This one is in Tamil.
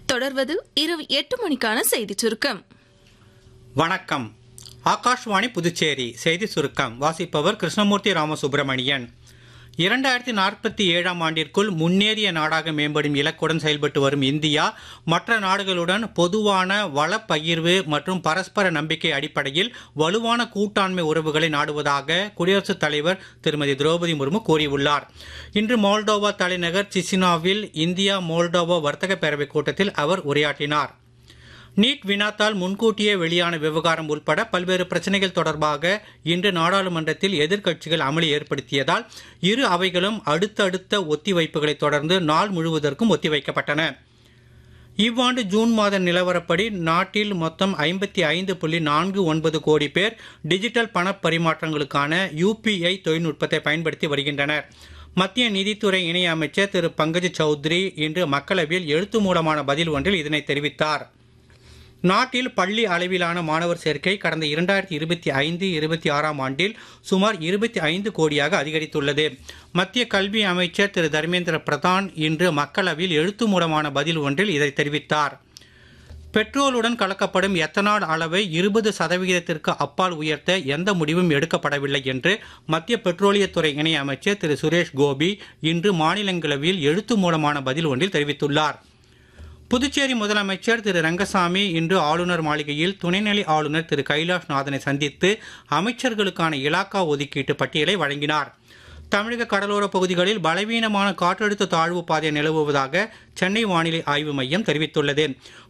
தொடர்வது இரவு எட்டு மணிக்கான செய்திச் சுருக்கம் வணக்கம் ஆகாஷ்வாணி புதுச்சேரி செய்தி சுருக்கம் வாசிப்பவர் கிருஷ்ணமூர்த்தி ராமசுப்பிரமணியன் இரண்டாயிரத்தி நாற்பத்தி ஏழாம் ஆண்டிற்குள் முன்னேறிய நாடாக மேம்படும் இலக்குடன் செயல்பட்டு வரும் இந்தியா மற்ற நாடுகளுடன் பொதுவான வளப் பகிர்வு மற்றும் பரஸ்பர நம்பிக்கை அடிப்படையில் வலுவான கூட்டாண்மை உறவுகளை நாடுவதாக குடியரசுத் தலைவர் திருமதி திரௌபதி முர்மு கூறியுள்ளார் இன்று மோல்டோவா தலைநகர் சிசினாவில் இந்தியா மோல்டோவா வர்த்தக பேரவைக் கூட்டத்தில் அவர் உரையாற்றினார் நீட் வினாத்தால் முன்கூட்டியே வெளியான விவகாரம் உட்பட பல்வேறு பிரச்சனைகள் தொடர்பாக இன்று நாடாளுமன்றத்தில் எதிர்க்கட்சிகள் அமளி ஏற்படுத்தியதால் இரு அவைகளும் அடுத்தடுத்த ஒத்திவைப்புகளை தொடர்ந்து நாள் முழுவதற்கும் ஒத்திவைக்கப்பட்டன இவ்வாண்டு ஜூன் மாத நிலவரப்படி நாட்டில் மொத்தம் ஐம்பத்தி ஐந்து புள்ளி நான்கு ஒன்பது கோடி பேர் டிஜிட்டல் பண பரிமாற்றங்களுக்கான யூபிஐ தொழில்நுட்பத்தை பயன்படுத்தி வருகின்றனர் மத்திய நிதித்துறை இணையமைச்சர் திரு பங்கஜ் சௌத்ரி இன்று மக்களவையில் எழுத்து மூலமான பதில் ஒன்றில் இதனை தெரிவித்தார் நாட்டில் பள்ளி அளவிலான மாணவர் சேர்க்கை கடந்த இரண்டாயிரத்தி இருபத்தி ஐந்து இருபத்தி ஆறாம் ஆண்டில் சுமார் இருபத்தி ஐந்து கோடியாக அதிகரித்துள்ளது மத்திய கல்வி அமைச்சர் திரு தர்மேந்திர பிரதான் இன்று மக்களவையில் எழுத்து மூலமான பதில் ஒன்றில் இதை தெரிவித்தார் பெட்ரோலுடன் கலக்கப்படும் எத்தனால் அளவை இருபது சதவிகிதத்திற்கு அப்பால் உயர்த்த எந்த முடிவும் எடுக்கப்படவில்லை என்று மத்திய பெட்ரோலியத்துறை இணை அமைச்சர் திரு சுரேஷ் கோபி இன்று மாநிலங்களவையில் எழுத்து மூலமான பதில் ஒன்றில் தெரிவித்துள்ளார் புதுச்சேரி முதலமைச்சர் திரு ரங்கசாமி இன்று ஆளுநர் மாளிகையில் துணைநிலை ஆளுநர் திரு கைலாஷ் நாதனை சந்தித்து அமைச்சர்களுக்கான இலாக்கா ஒதுக்கீட்டு பட்டியலை வழங்கினார் தமிழக கடலோர பகுதிகளில் பலவீனமான காற்றழுத்த தாழ்வு பாதை நிலவுவதாக சென்னை வானிலை ஆய்வு மையம் தெரிவித்துள்ளது